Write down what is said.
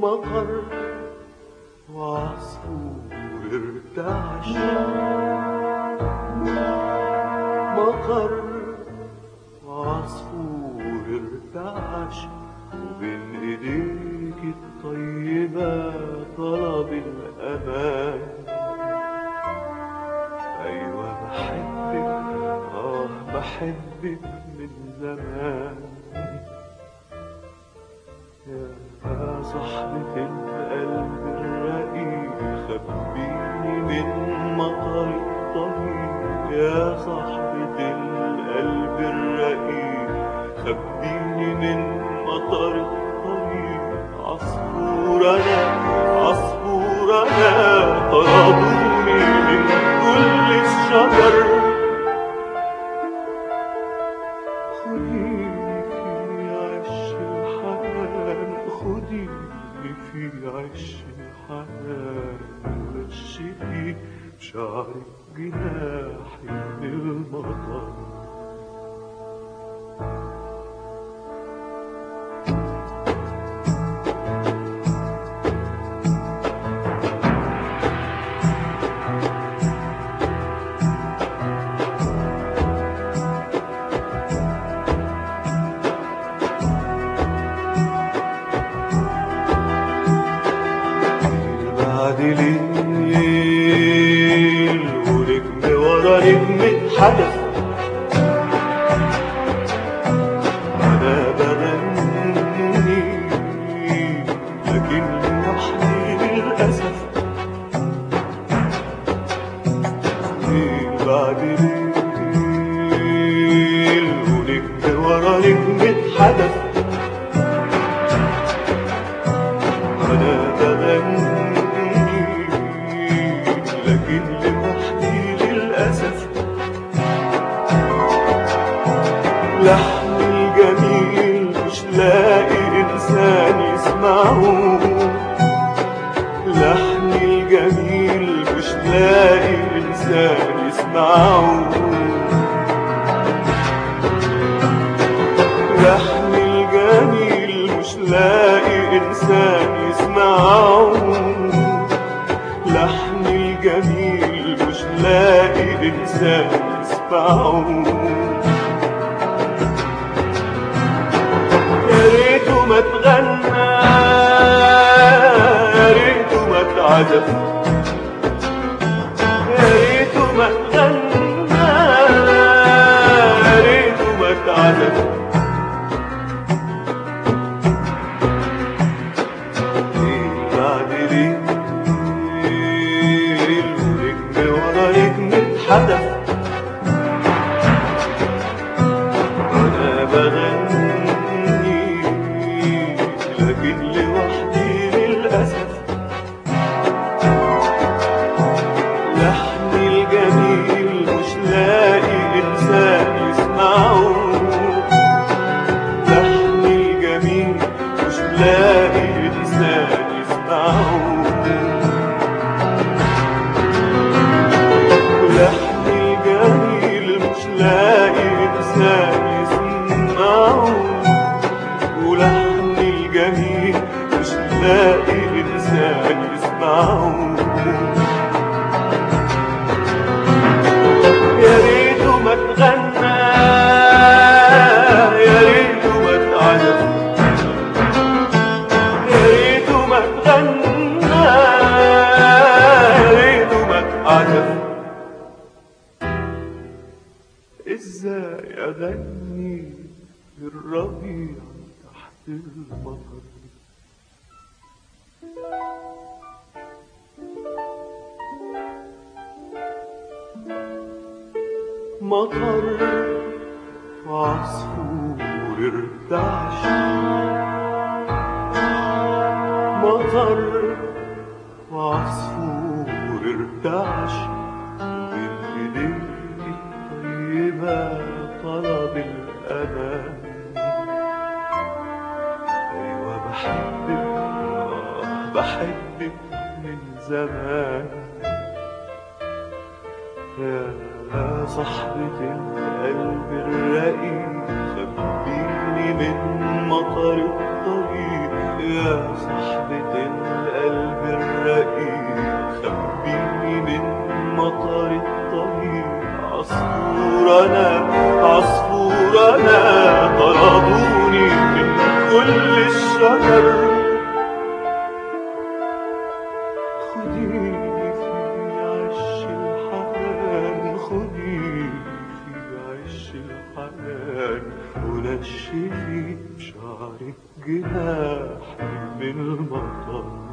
مطر وعصفور ارتعش مطر وعصفور ارتعش وبين ايديك الطيبة طلب الأمان أيوة بحبك آه بحبك من زمان يا صاحبة القلب الرقيق خبيني من مطر الطريق يا صاحبة القلب الرقيق خبيني من مطر الطريق عصفور أنا عصفور أنا طردوني من كل الشجر خديني في عش الحنان خديني في عش الحنان مشيتي بشعرك جناحي من المطر بعد ليل ونجم ورا نجم حدث أنا بغني لكن لوحدي للأسف ليل بعد ليل ونجم ورا نجم حدث أنا بغني لكن لوحدي للأسف لحني الجميل مش لاقي إنسان يسمعه لحني الجميل مش لاقي إنسان يسمعه لحني الجميل مش لاقي إنسان يسمعه لحني الجميل مش لاقي إنسان يسمعه يا ريته ما تغنى يا ريته ما اتعزف يا ريته ما تغنى يا ريته ما اتعزف بعد ليل ونجم ورا نجم اتحدث أنا بغني لكن لوحدي للأسف لحني الجميل مش لاقي إنسان يسمعه لحني الجميل مش لاقي إنسان يسمعه لحني الجميل مش لاقي إنسان يسمعه ولحني الجميل مش لاقي إنسان يسمعه يا ريته ما تغنى يا ريته ما اتعزف يا ريته ما تغنى يا ريته ما اتعزف ازاي اغني الربيع تحت المطر مطر وعصفور ارتعش مطر وعصفور ارتعش بين ايديك الطيبة طلب الأمان أيوة بحبك آه بحبك من زمان يا صاحبة القلب الرقيق خبيني من مطر الطريق يا صاحبة القلب الرقيق خبيني من مطر الطريق عصفور أنا عصفور أنا طردوني من كل الشجر خديني في عش الحنان خديني في عش الحنان ونشفي بشعرك جناح من المطر